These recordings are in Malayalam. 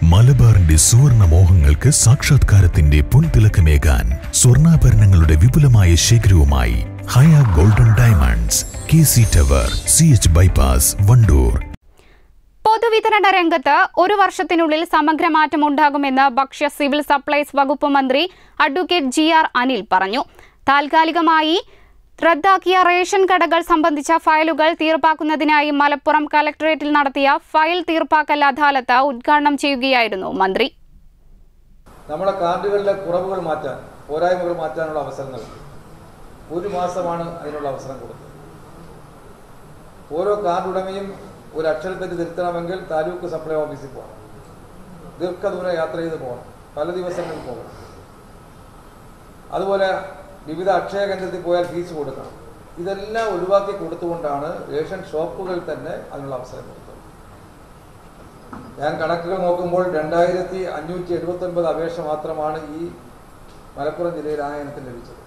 മലബാറിന്റെ സുവർണ മോഹങ്ങൾക്ക് സാക്ഷാത്കാരത്തിന്റെ പൊൻതിളക്കമേകാൻ സ്വർണ്ണാഭരണങ്ങളുടെ വിപുലമായ ശേഖരവുമായി Haya golden diamonds K C tower C H bypass Wandoor പൊതുവിതരണ രംഗത്ത് ഒരു വർഷത്തിനുള്ളിൽ സമഗ്ര മാറ്റം ഉണ്ടാകുമെന്ന് ഭക്ഷ്യ സിവിൽ സപ്ലൈസ് വകുപ്പ് മന്ത്രി അഡ്വക്കേറ്റ് ജി ആർ അനിൽ പറഞ്ഞു താൽക്കാലികമായി റദ്ദാക്കിയ റേഷൻ കടകൾ സംബന്ധിച്ച ഫയലുകൾ തീർപ്പാക്കുന്നതിനായി മലപ്പുറം കലക്ടറേറ്റിൽ നടത്തിയ ഫയൽ തീർപ്പാക്കൽ അദാലത്ത് ഉദ്ഘാടനം ചെയ്യുകയായിരുന്നു മന്ത്രി നമ്മളെ കാർഡുകളിലെ കുറവുകൾ മാറ്റാൻ പോരായ്മകൾ മാറ്റാനുള്ള അവസരങ്ങൾ ഒരു മാസമാണ് അതിനുള്ള അവസരം കൊടുത്തത് ഓരോ കാർഡ് ഉടമയും ഒരു അക്ഷരത്തെറ്റ് തിരുത്തണമെങ്കിൽ താലൂക്ക് സപ്ലൈ ഓഫീസിൽ പോകണം ദീർഘദൂരം യാത്ര ചെയ്ത് പോകണം പല ദിവസങ്ങളിൽ പോകണം അതുപോലെ വിവിധ അക്ഷയ കേന്ദ്രത്തിൽ പോയാൽ ഫീസ് കൊടുക്കണം ഇതെല്ലാം ഒഴിവാക്കി കൊടുത്തുകൊണ്ടാണ് റേഷൻ ഷോപ്പുകൾ തന്നെ അതിനുള്ള അവസരം കൊടുത്തത് ഞാൻ കണക്കുകൾ നോക്കുമ്പോൾ രണ്ടായിരത്തി അഞ്ഞൂറ്റി എഴുപത്തൊൻപത് അപേക്ഷ മാത്രമാണ് ഈ മലപ്പുറം ജില്ലയിൽ ആ ഇനത്തിന് ലഭിച്ചത്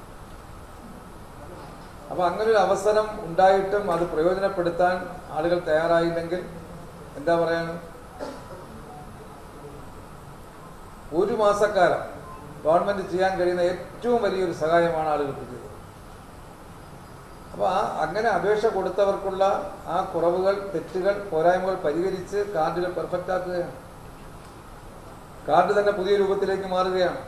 അപ്പോൾ അങ്ങനെ ഒരു അവസരം ഉണ്ടായിട്ടും അത് പ്രയോജനപ്പെടുത്താൻ ആളുകൾ തയ്യാറായില്ലെങ്കിൽ എന്താ പറയാൻ ഒരു മാസക്കാലം ഗവൺമെന്റ് ചെയ്യാൻ കഴിയുന്ന ഏറ്റവും വലിയൊരു സഹായമാണ് ആളുകൾക്ക് ചെയ്തത് അപ്പോൾ ആ അങ്ങനെ അപേക്ഷ കൊടുത്തവർക്കുള്ള ആ കുറവുകൾ തെറ്റുകൾ പോരായ്മകൾ പരിഹരിച്ച് കാർഡുകൾ പെർഫെക്റ്റ് ആക്കുകയാണ് കാർഡ് തന്നെ പുതിയ രൂപത്തിലേക്ക് മാറുകയാണ്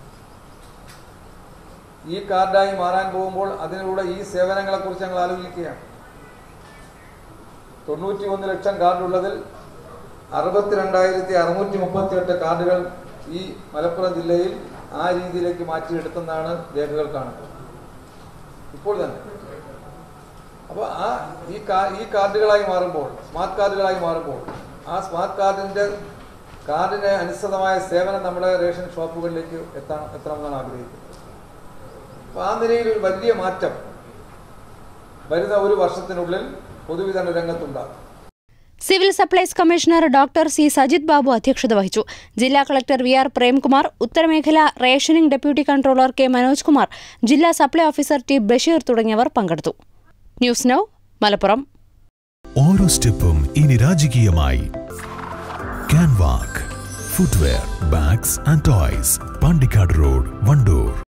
ഈ കാർഡായി മാറാൻ പോകുമ്പോൾ അതിനുള്ള ഈ സേവനങ്ങളെക്കുറിച്ച് ഞങ്ങൾ ആലോചിക്കുകയാണ് തൊണ്ണൂറ്റി ഒന്ന് ലക്ഷം കാർഡുള്ളതിൽ അറുപത്തിരണ്ടായിരത്തി അറുന്നൂറ്റി മുപ്പത്തി എട്ട് കാർഡുകൾ ഈ മലപ്പുറം ജില്ലയിൽ ആ രീതിയിലേക്ക് മാറ്റിയെടുത്തെന്നാണ് രേഖകൾ കാണുന്നത് ഇപ്പോൾ തന്നെ അപ്പോൾ ആ ഈ കാ ഈ കാർഡുകളായി മാറുമ്പോൾ സ്മാർട്ട് കാർഡുകളായി മാറുമ്പോൾ ആ സ്മാർട്ട് കാർഡിൻ്റെ കാർഡിന് അനുസൃതമായ സേവനം നമ്മുടെ റേഷൻ ഷോപ്പുകളിലേക്ക് എത്താൻ എത്തണമെന്നാണ് ആഗ്രഹിക്കുന്നത് അപ്പോൾ ആ നിലയിൽ ഒരു വലിയ മാറ്റം വരുന്ന ഒരു വർഷത്തിനുള്ളിൽ പൊതുവിതരണ രംഗത്തുണ്ടാകും civil supplies commissioner doctor C Sajith Babu അധ്യക്ഷത വഹിച്ചു ജില്ലാ കളക്ടർ വി ആർ പ്രേംകുമാർ ഉത്തരമേഖല rationing deputy controller K Manoj Kumar ജില്ലാ സപ്ലൈ ഓഫീസർ ടി ബഷീർ തുടങ്ങിയവർ പങ്കെടുത്തു ന്യൂസ് നൗ മലപ്പുറം ഓരോ സ്റ്റെപ്പും ഇനി രാജകീയമായി Canwalk footwear bags and toys Pandikkad road Wandoor